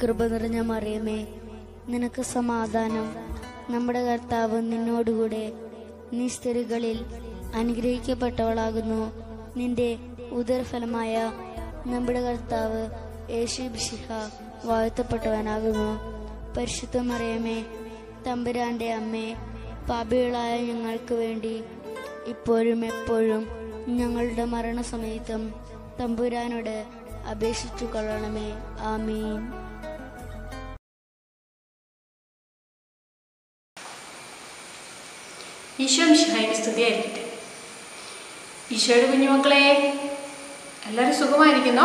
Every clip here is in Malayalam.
കൃപ നിറഞ്ഞ മറിയമേ നിനക്ക് സമാധാനം നമ്മുടെ കർത്താവ് നിന്നോടുകൂടെ നീ സ്ത്രീകളിൽ അനുഗ്രഹിക്കപ്പെട്ടവളാകുന്നു നിന്റെ ഉദരഫലമായ നമ്മുടെ കർത്താവ് യേശു ബിഷിഹ വാഴ്ത്തപ്പെട്ടവനാകുന്നു പരിശുദ്ധ മറിയമേ തമ്പുരാന്റെ അമ്മേ പാപികളായ ഞങ്ങൾക്ക് വേണ്ടി ഇപ്പോഴും എപ്പോഴും ഞങ്ങളുടെ മരണസമയത്തും തമ്പുരാനോട് അപേക്ഷിച്ചു കൊള്ളണമേ ആമീൻ ഈശോ മിശിഹായുടെ സ്തുതിയായിരിക്കട്ടെ ഈശോയുടെ കുഞ്ഞുമക്കളെ എല്ലാവരും സുഖമായിരിക്കുന്നോ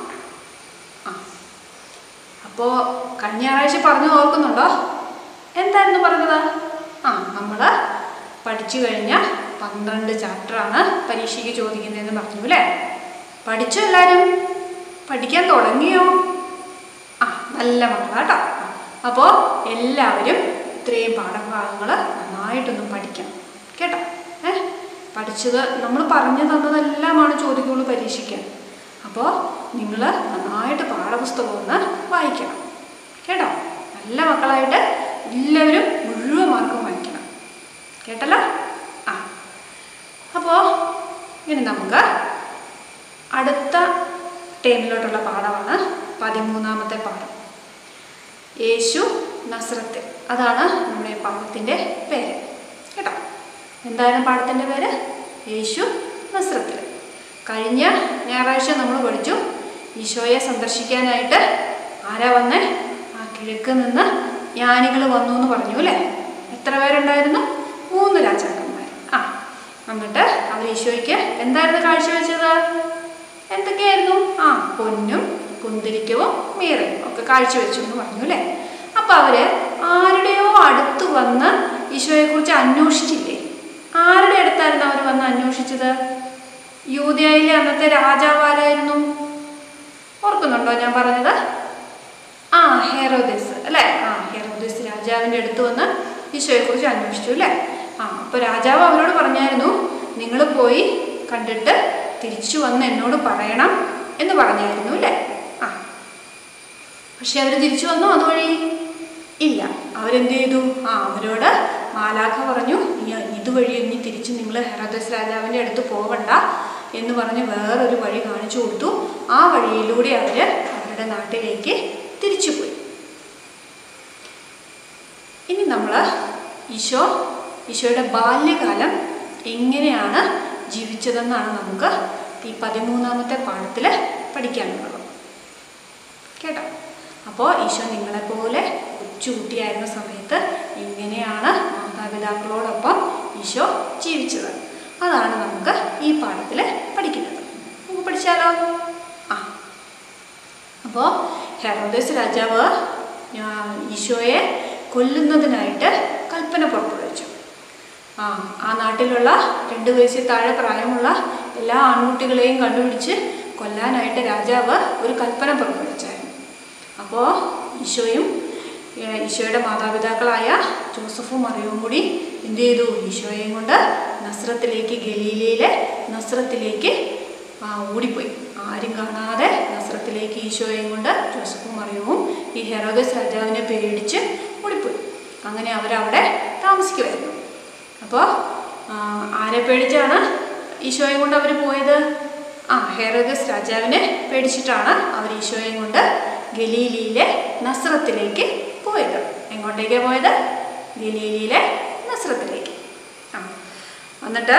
ആ അപ്പോൾ കഴിഞ്ഞ ഞായറാഴ്ച പറഞ്ഞു ഓർക്കുന്നുണ്ടോ എന്തായിരുന്നു പറഞ്ഞത് ആ നമ്മൾ പഠിച്ചു കഴിഞ്ഞ പന്ത്രണ്ട് ചാപ്റ്ററാണ് പരീക്ഷയ്ക്ക് ചോദിക്കുന്നതെന്ന് പറഞ്ഞു അല്ലേ പഠിച്ചോ എല്ലാവരും പഠിക്കാൻ തുടങ്ങിയോ ആ നല്ല മക്കളാട്ടോ അപ്പോൾ എല്ലാവരും ഇത്രയും പാഠഭാഗങ്ങൾ നന്നായിട്ടൊന്ന് പഠിക്കണം കേട്ടോ ഏ പഠിച്ചത് നമ്മൾ പറഞ്ഞു തന്നതെല്ലാമാണ് ചോദ്യങ്ങൾ പരീക്ഷിക്കാൻ അപ്പോൾ നിങ്ങൾ നന്നായിട്ട് പാഠപുസ്തകം ഒന്ന് വായിക്കണം കേട്ടോ നല്ല മക്കളായിട്ട് എല്ലാവരും മുഴുവൻ മാർക്കും വായിക്കണം കേട്ടല്ലോ ആ അപ്പോൾ ഇനി നമുക്ക് അടുത്ത ടേമിലോട്ടുള്ള പാഠമാണ് പതിമൂന്നാമത്തെ പാഠം യേശു നസ്രത്തിൽ അതാണ് നമ്മുടെ ഈ പാഠത്തിൻ്റെ പേര് കേട്ടോ എന്തായിരുന്നു പാഠത്തിൻ്റെ പേര് യേശു നസ്രത്തിൽ കഴിഞ്ഞ ഞായറാഴ്ച നമ്മൾ പഠിച്ചു ഈശോയെ സന്ദർശിക്കാനായിട്ട് ആരാ വന്നേ ആ കിഴക്ക് നിന്ന് ജ്ഞാനികൾ വന്നു എന്ന് പറഞ്ഞു അല്ലേ എത്ര പേരുണ്ടായിരുന്നു മൂന്ന് രാജാക്കന്മാർ ആ എന്നിട്ട് അവർ ഈശോയ്ക്ക് എന്തായിരുന്നു കാഴ്ചവെച്ചത് എന്തൊക്കെയായിരുന്നു ആ പൊന്നും കുന്തിരിക്കവും മീറയും ഒക്കെ കാഴ്ചവെച്ചു എന്ന് പറഞ്ഞു അല്ലേ അപ്പൊ അവര് ആരുടെയോ അടുത്ത് വന്ന് ഈശോയെക്കുറിച്ച് അന്വേഷിച്ചില്ലേ ആരുടെ അടുത്തായിരുന്നു അവർ വന്ന് അന്വേഷിച്ചത് യൂതയിലെ അന്നത്തെ രാജാവാരായിരുന്നു ഓർക്കുന്നുണ്ടോ ഞാൻ പറഞ്ഞത് ആ ഹെറോദേസ് അല്ലേ ആ ഹെറോദേസ് രാജാവിൻ്റെ അടുത്ത് വന്ന് ഈശോയെക്കുറിച്ച് അന്വേഷിച്ചു അല്ലേ ആ അപ്പോൾ രാജാവ് അവരോട് പറഞ്ഞായിരുന്നു നിങ്ങൾ പോയി കണ്ടിട്ട് തിരിച്ചു വന്ന് എന്നോട് പറയണം എന്ന് പറഞ്ഞായിരുന്നു അല്ലേ ആ പക്ഷെ അവർ തിരിച്ചു വന്നോ അതുവഴി ഇല്ല അവരെന്ത് ചെയ്തു ആ അവരോട് മാലാഖ പറഞ്ഞു "ഇനി ഇതുവഴി ഇനി തിരിച്ച് നിങ്ങൾ ഹെറോദസ് രാജാവിൻ്റെ അടുത്ത് പോവണ്ട എന്ന് പറഞ്ഞ് വേറൊരു വഴി കാണിച്ചു കൊടുത്തു ആ വഴിയിലൂടെ അവർ അവരുടെ നാട്ടിലേക്ക് തിരിച്ചുപോയി ഇനി നമ്മൾ ഈശോ ഈശോയുടെ ബാല്യകാലം എങ്ങനെയാണ് ജീവിച്ചതെന്നാണ് നമുക്ക് ഈ പതിമൂന്നാമത്തെ പാഠത്തിൽ പഠിക്കാനുള്ളത് കേട്ടോ അപ്പോൾ ഈശോ നിങ്ങളെപ്പോലെ കൊച്ചുകുട്ടിയായിരുന്ന സമയത്ത് എങ്ങനെയാണ് മാതാപിതാക്കളോടൊപ്പം ഈശോ ജീവിച്ചത് അതാണ് നമുക്ക് ഈ പാഠത്തിൽ പഠിക്കുന്നത് നമുക്ക് പഠിച്ചാലോ ആ അപ്പോൾ ഹെറോദേസ് രാജാവ് ആ, ഈശോയെ കൊല്ലുന്നതിനായിട്ട് കൽപ്പന പുറപ്പെടുവിച്ചു ആ ആ നാട്ടിലുള്ള രണ്ട് വയസ്സിൽ താഴെ പ്രായമുള്ള എല്ലാ ആൺകുട്ടികളെയും കണ്ടുപിടിച്ച് കൊല്ലാനായിട്ട് രാജാവ് ഒരു കൽപ്പന പുറപ്പെടുവിച്ചായിരുന്നു അപ്പോൾ ഈശോയും ഏ, ഈശോയുടെ മാതാപിതാക്കളായ ജോസഫും മറിയവും കൂടി എന്ത് ചെയ്തു ഈശോയെയും കൊണ്ട് നസ്രത്തിലേക്ക് ഗലീലയിലെ നസ്രത്തിലേക്ക് ആ, ഓടിപ്പോയി ആരും കാണാതെ നസ്രത്തിലേക്ക് ഈശോയെയും കൊണ്ട് ജോസഫും മറിയവും ഈ ഹെറോദസ് രാജാവിനെ പേടിച്ച് ഓടിപ്പോയി അങ്ങനെ അവരവിടെ താമസിക്കുമായിരുന്നു അപ്പോൾ ആരെ പേടിച്ചാണ് ഈശോയും കൊണ്ട് അവർ പോയത് ആ ഹെറോദസ് രാജാവിനെ പേടിച്ചിട്ടാണ് അവർ ഈശോയും കൊണ്ട് ഗലീലിയിലെ നസ്രത്തിലേക്ക് പോയത് എങ്ങോട്ടേക്കാണ് പോയത് ഗലീലിയിലെ നസ്രത്തിലേക്ക് ആ എന്നിട്ട്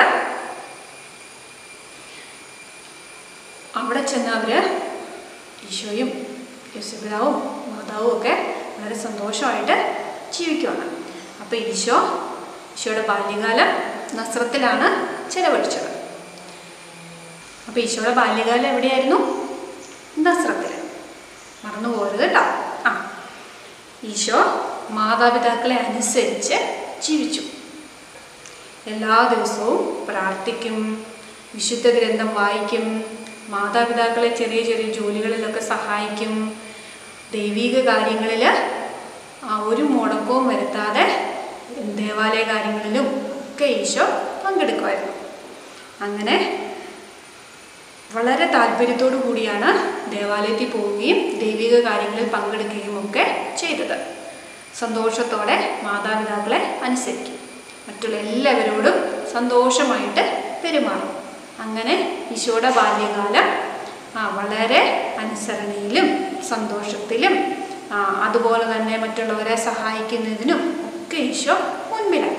അവിടെ ചെന്ന് അവര് ഈശോയും യേശുപിതാവും മാതാവും ഒക്കെ വളരെ സന്തോഷമായിട്ട് ജീവിക്കുവാണ് അപ്പോൾ ഈശോ ഈശോയുടെ ബാല്യകാലം നസ്രത്തിലാണ് ചെലവഴിച്ചത് അപ്പോൾ ഈശോയുടെ ബാല്യകാലം എവിടെയായിരുന്നു നസ്രത്തിൽ മറന്നു പോകരുത് കേട്ടോ ആ ഈശോ മാതാപിതാക്കളെ അനുസരിച്ച് ജീവിച്ചു എല്ലാ ദിവസവും പ്രാർത്ഥിക്കും വിശുദ്ധ ഗ്രന്ഥം വായിക്കും മാതാപിതാക്കളെ ചെറിയ ചെറിയ ജോലികളിലൊക്കെ സഹായിക്കും ദൈവിക കാര്യങ്ങളിൽ ഒരു മുടക്കവും വരുത്താതെ ദേവാലയ കാര്യങ്ങളിലും ഒക്കെ ഈശോ പങ്കെടുക്കുമായിരുന്നു അങ്ങനെ വളരെ താല്പര്യത്തോടു കൂടിയാണ് ദേവാലയത്തിൽ പോവുകയും ദൈവിക കാര്യങ്ങളിൽ പങ്കെടുക്കുകയും ഒക്കെ ചെയ്തത് സന്തോഷത്തോടെ മാതാപിതാക്കളെ അനുസരിക്കും മറ്റുള്ള എല്ലാവരോടും സന്തോഷമായിട്ട് പെരുമാറും അങ്ങനെ ഈശോയുടെ ബാല്യകാലം ആ വളരെ അനുസരണയിലും സന്തോഷത്തിലും ആ, അതുപോലെ തന്നെ മറ്റുള്ളവരെ സഹായിക്കുന്നതിനും ഒക്കെ ഈശോ മുൻപിലായി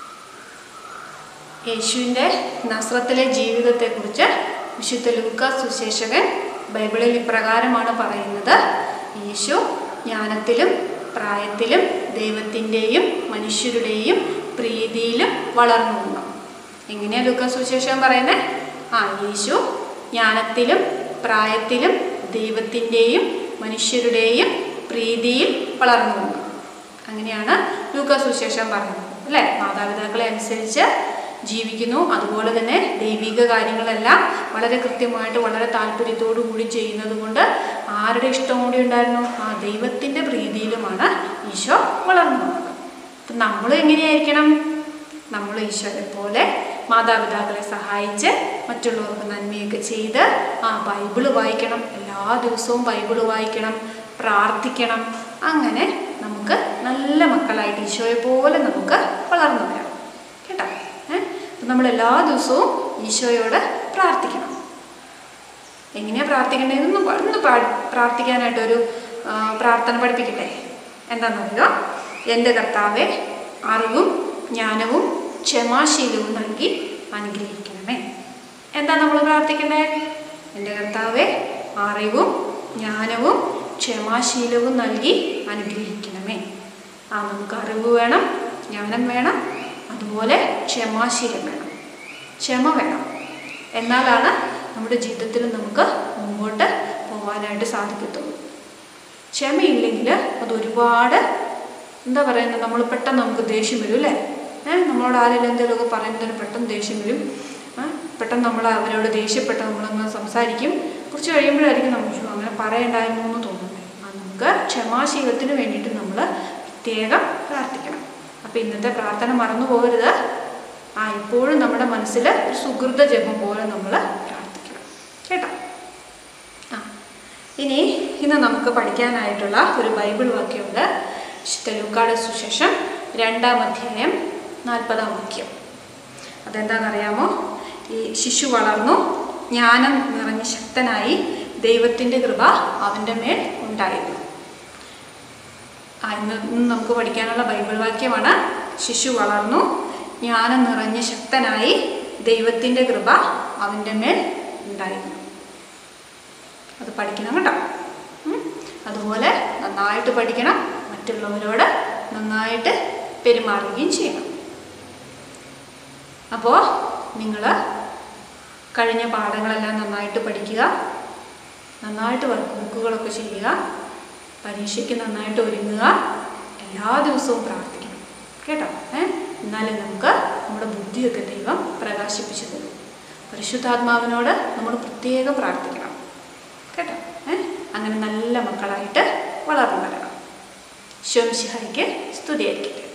യേശുവിൻ്റെ നസ്രത്തിലെ ജീവിതത്തെക്കുറിച്ച് വിശുദ്ധ ലൂക്ക സുശേഷകൻ ബൈബിളിൽ ഇപ്രകാരമാണ് പറയുന്നത് യേശു ജ്ഞാനത്തിലും പ്രായത്തിലും ദൈവത്തിൻ്റെയും മനുഷ്യരുടെയും പ്രീതിയിലും വളർന്നു വന്നു എങ്ങനെയാ ലൂക്ക സുശേഷകൻ പറയുന്നത് ആ യേശു ജ്ഞാനത്തിലും പ്രായത്തിലും ദൈവത്തിൻ്റെയും മനുഷ്യരുടെയും പ്രീതിയിൽ വളർന്നു വന്നു അങ്ങനെയാണ് ലൂക്ക സുശേഷം പറയുന്നത് അല്ലേ മാതാപിതാക്കളെ അനുസരിച്ച് ജീവിക്കുന്നു അതുപോലെ തന്നെ ദൈവിക കാര്യങ്ങളെല്ലാം വളരെ കൃത്യമായിട്ട് വളരെ താല്പര്യത്തോടു കൂടി ചെയ്യുന്നത് കൊണ്ട് ആരുടെ ഇഷ്ടം കൂടി ഉണ്ടായിരുന്നു ആ ദൈവത്തിൻ്റെ പ്രീതിയിലുമാണ് ഈശോ വളർന്നു വന്നത് അപ്പം നമ്മൾ എങ്ങനെയായിരിക്കണം നമ്മൾ ഈശോയെ പോലെ മാതാപിതാക്കളെ സഹായിച്ച് മറ്റുള്ളവർക്ക് നന്മയൊക്കെ ചെയ്ത് ആ ബൈബിള് വായിക്കണം എല്ലാ ദിവസവും ബൈബിള് വായിക്കണം പ്രാർത്ഥിക്കണം അങ്ങനെ നമുക്ക് നല്ല മക്കളായിട്ട് ഈശോയെ പോലെ നമുക്ക് വളർന്നു വരാം കേട്ടോ ഏഹ് അപ്പം നമ്മൾ എല്ലാ ദിവസവും ഈശോയോട് പ്രാർത്ഥിക്കണം എങ്ങനെയാണ് പ്രാർത്ഥിക്കേണ്ടതെന്ന് ഒന്ന് പാ- പ്രാർത്ഥിക്കാനായിട്ടൊരു ആ, പ്രാർത്ഥന പഠിപ്പിക്കട്ടെ എന്താണെന്നറിയോ എൻ്റെ കർത്താവെ അറിവും ജ്ഞാനവും ക്ഷമാശീലവും നൽകി അനുഗ്രഹിക്കണമേ എന്താ നമ്മൾ പ്രാർത്ഥിക്കണ്ടേ എൻ്റെ കർത്താവെ അറിവും ജ്ഞാനവും ക്ഷമാശീലവും നൽകി അനുഗ്രഹിക്കണമേ ആ നമുക്ക് അറിവ് വേണം ജ്ഞാനം വേണം അതുപോലെ ക്ഷമാശീലം വേണം ക്ഷമ വേണം എന്നാലാണ് നമ്മുടെ ജീവിതത്തിൽ നമുക്ക് മുമ്പോട്ട് പോകാനായിട്ട് സാധിക്കത്തുള്ളൂ ക്ഷമയില്ലെങ്കിൽ അത് ഒരുപാട് എന്താ പറയുന്നത് നമ്മൾ പെട്ടെന്ന് നമുക്ക് ദേഷ്യം വരും അല്ലേ ഏഹ് നമ്മളോട് ആരെങ്കിലും എന്തെങ്കിലുമൊക്കെ പറയുന്നതിന് പെട്ടെന്ന് ദേഷ്യം വരും ആ, പെട്ടെന്ന് നമ്മൾ അവരോട് ദേഷ്യപ്പെട്ട് നമ്മളങ്ങ് സംസാരിക്കും കുറച്ച് കഴിയുമ്പോഴായിരിക്കും നമുക്ക് "ശ്ശോ, അങ്ങനെ പറയണ്ടായിരുന്നു എന്ന് തോന്നുന്നത് ആ നമുക്ക് ക്ഷമാശീലത്തിന് വേണ്ടിയിട്ട് നമ്മൾ പ്രത്യേകം പ്രാർത്ഥിക്കണം അപ്പോൾ ഇന്നത്തെ പ്രാർത്ഥന മറന്നു പോകരുത് ആ ഇപ്പോഴും നമ്മുടെ മനസ്സിൽ ഒരു സുഹൃത ജപം പോലെ നമ്മൾ പ്രാർത്ഥിക്കണം കേട്ടോ ആ ഇനി ഇന്ന് നമുക്ക് പഠിക്കാനായിട്ടുള്ള ഒരു ബൈബിൾ വാക്യമുണ്ട് വിശുദ്ധ ലൂക്കാട് സുശേഷം രണ്ടാം അധ്യായം നാൽപ്പതാം വാക്യം അതെന്താണെന്നറിയാമോ ഈ ശിശു വളർന്നു ജ്ഞാനം നിറഞ്ഞ ശക്തനായി ദൈവത്തിൻ്റെ കൃപ അവൻ്റെ മേൽ ഉണ്ടായിരുന്നു ആ ഇന്ന് ഇന്ന് നമുക്ക് പഠിക്കാനുള്ള ബൈബിൾ വാക്യമാണ് ശിശു വളർന്നു ജ്ഞാനം നിറഞ്ഞ ശക്തനായി ദൈവത്തിൻ്റെ കൃപ അവൻ്റെ മേൽ ഉണ്ടായിരുന്നു അത് പഠിക്കണം കേട്ടോ ഉം. അതുപോലെ നന്നായിട്ട് പഠിക്കണം മറ്റുള്ളവരോട് നന്നായിട്ട് പെരുമാറുകയും ചെയ്യണം അപ്പോൾ നിങ്ങൾ കഴിഞ്ഞ പാഠങ്ങളെല്ലാം നന്നായിട്ട് പഠിക്കുക നന്നായിട്ട് വർക്ക് ബുക്കുകളൊക്കെ ചെയ്യുക പരീക്ഷയ്ക്ക് നന്നായിട്ട് ഒരുങ്ങുക എല്ലാ ദിവസവും പ്രാർത്ഥിക്കണം കേട്ടോ ഏ എന്നാലേ നമുക്ക് നമ്മുടെ ബുദ്ധിയൊക്കെ ദൈവം പ്രകാശിപ്പിച്ചു തരും പരിശുദ്ധാത്മാവിനോട് നമ്മൾ പ്രത്യേകം പ്രാർത്ഥിക്കണം കേട്ടോ ഏ അങ്ങനെ നല്ല മക്കളായിട്ട് വളർന്നു വരണം ശംശിഹായിക്ക് സ്തുതിയായിരിക്കട്ടെ